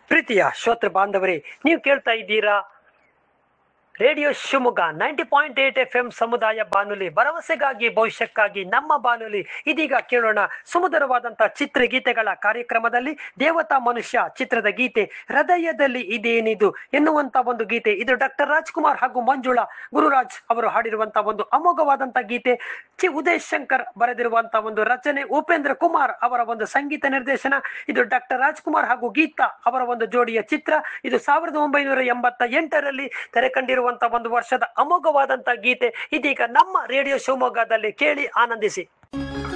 ಪ್ರೀತಿಯ ಶ್ರೋತೃ ಬಾಂಧವರೇ ನೀವು ಕೇಳ್ತಾ ಇದ್ದೀರಾ radio Shivamogga ninety point eight F M ಸಮುದಾಯ ಬಾನುಲಿ ಭರವಸೆಗಾಗಿ ಭವಿಷ್ಯಕ್ಕಾಗಿ ನಮ್ಮ ಬಾನುಲಿ ಇದೀಗ ಕೇಳೋಣ ಸುಮಧುರವಾದಂತಹ ಚಿತ್ರಗೀತೆಗಳ ಕಾರ್ಯಕ್ರಮದಲ್ಲಿ ದೇವತಾ ಮನುಷ್ಯ ಚಿತ್ರದ ಗೀತೆ ಹೃದಯದಲ್ಲಿ ಇದೇನಿದು ಎನ್ನುವಂತ ಒಂದು ಗೀತೆ ಇದು ಡಾಕ್ಟರ್ ರಾಜ್ಕುಮಾರ್ ಹಾಗೂ ಮಂಜುಳಾ ಗುರುರಾಜ್ ಅವರು ಹಾಡಿರುವಂತಹ ಒಂದು ಅಮೋಘವಾದಂತಹ ಗೀತೆ ಚಿ ಉದಯ್ ಶಂಕರ್ ಬರೆದಿರುವಂತಹ ಒಂದು ರಚನೆ ಉಪೇಂದ್ರ ಕುಮಾರ್ ಅವರ ಒಂದು ಸಂಗೀತ ನಿರ್ದೇಶನ ಇದು ಡಾಕ್ಟರ್ ರಾಜ್ಕುಮಾರ್ ಹಾಗೂ ಗೀತಾ ಅವರ ಒಂದು ಜೋಡಿಯ ಚಿತ್ರ ಇದು ಸಾವಿರದ ಒಂಬೈನೂರ ಎಂಬತ್ತ ಎಂಟರಲ್ಲಿ ತೆರೆ ಕಂಡಿರುವಂತಹ ಒಂದು ವರ್ಷದ ಅಮೋಘವಾದಂತಹ ಗೀತೆ ಇದೀಗ ನಮ್ಮ ರೇಡಿಯೋ ಶಿವಮೊಗ್ಗದಲ್ಲಿ ಕೇಳಿ ಆನಂದಿಸಿ